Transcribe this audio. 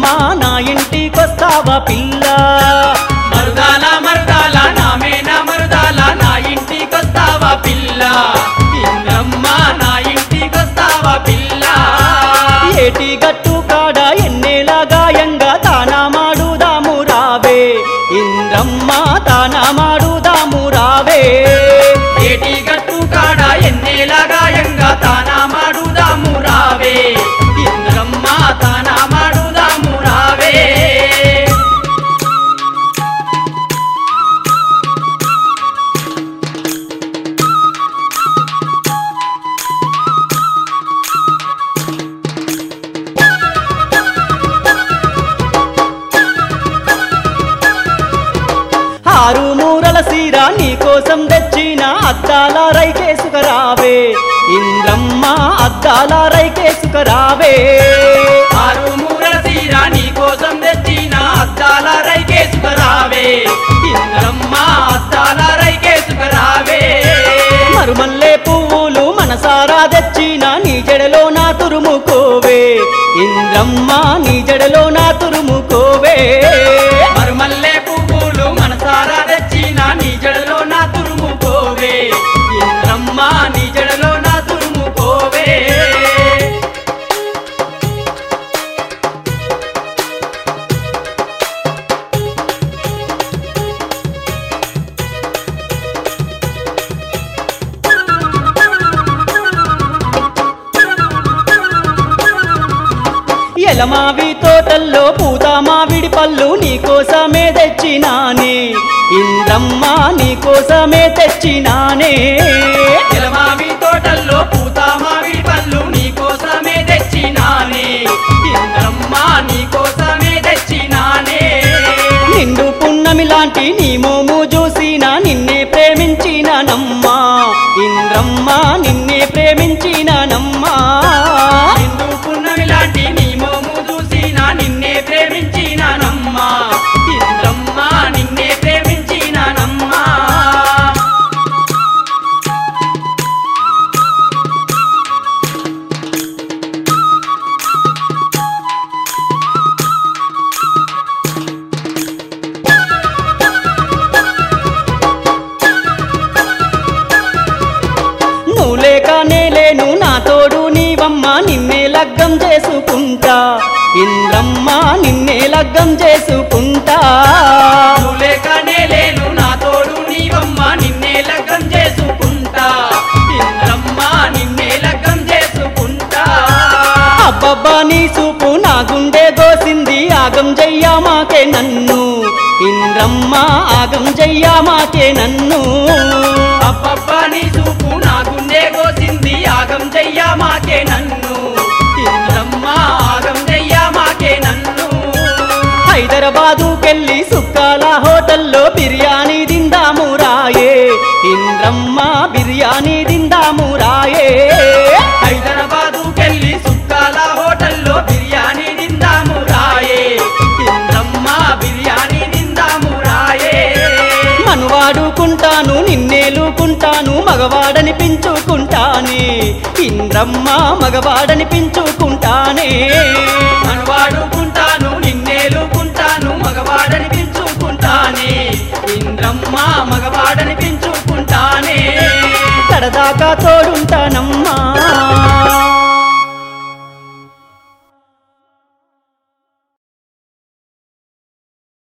నా ఇంటికొస్తావా పిల్ల మరుదాల మరుదాల నామేన మరుదాల నా ఇంటికొస్తావా పిల్ల ఇంద్రమ్మ నా ఇంటికొస్తావా పిల్ల ఏటి గట్టు కాడ ఎన్నేల గాయంగా తానా మాడుదాము రావే ఇంద్రమ్మ తానా మాడుదాము రావే ఏటి గట్టు కాడ ఎన్నేల గాయంగా తానా మాడుదాము రావే ఇంద్రమ్మ తానా మాడుదాము రావే ఆరు మూరల సీర నీకోసం తెచ్చిన అద్దాల రైకేసుకరావే ఇంద్రమ్మ అద్దాల రైకేసుకరావే ఆరు మూరల తీరా నీ కోసం తెచ్చిన అద్దాల రైకేసుకరావే ఇంద్రమ్మ అద్దాల రైకేసుకరావే మరుమల్లే పువ్వులు మనసారా తెచ్చిన నీ జడలో నా తురుముకోవే ఇంద్రమ్మ నీ జడలో నా తురుముకోవే మరుమల్లె పువ్వులు మనసారా తెచ్చిన నీ జడలో నా తురుము పోవే ఇంద్రమ్మ నీ జడలో నా తురుము పోవే ఎలమావి తోటల్లో పూత మావిడి పళ్ళు నీకోసమే తెచ్చినానే ఇంద్రమ్మ నీకోసమే తెచ్చినానే ఎలమావి తోటల్లో పూత మామిడి పళ్ళు నీ కోసమే తెచ్చినానే ఇంద్రమ్మ నీ కోసమే తెచ్చినానే నిండు పున్నమి లాంటి నీ మోము చూసిన నిన్నే ప్రేమించిన నమ్మా ఇంద్రమ్మ నిన్నే ప్రేమించిన నమ్మా నిండు పున్నమి లాంటి నీ మోము చూసిన నిన్నే ప్రేమించినానమ్మా ఇంద్రమ్మ నిన్నే ప్రేమించినానమ్మా నువ్వు లేక నేలేను నా తోడు నీవమ్మ నిన్నే లగ్గం చేసుకుంటా ఇంద్రమ్మ నిన్నే లగ్గం చేసుకుంటా నువ్వు లేకనే లేను నా తోడు నీవమ్మ నిన్నే లగ్గం చేసుకుంటా ఇంద్రమ్మ నిన్నే లగ్గం చేసుకుంటా అబ్బబ్బా నీ చూపు నా గుండె దోసింది ఆగం జయ్యా మాకే నన్ను ఇంద్రమ్మ ఆగం జయ్యా మాకే నన్ను అబ్బబ్బా నీ చూపు నా గుండె కోసింది ఆగం చెయ్యా మాకే నన్ను ఇంద్రమ్మ ఆగం చెయ్యా మాకే నన్ను హైదరాబాదుకెళ్ళి సుక్కాల హోటల్లో బిర్యానీ తిందాము రాయే ఇంద్రమ్మ బిర్యానీ తిందాము రాయే హైదరాబాదుకెళ్ళి సుక్కాల హోటల్లో బిర్యానీ తిందాము రాయే ఇంద్రమ్మ బిర్యానీ తిందాము రాయే మనువాడుకుంటాను నిన్నేలుకుంటాను మగవాడని పెంచుకుంటానే ఇంద్రమ్మ మగవాడని పెంచుకుంటానే మనవాడుకుంటాను నిన్నేలుకుంటాను మగవాడని పెంచుకుంటానే ఇంద్రమ్మ మగవాడని పెంచుకుంటానే కడదాకా తోడుంటానమ్మా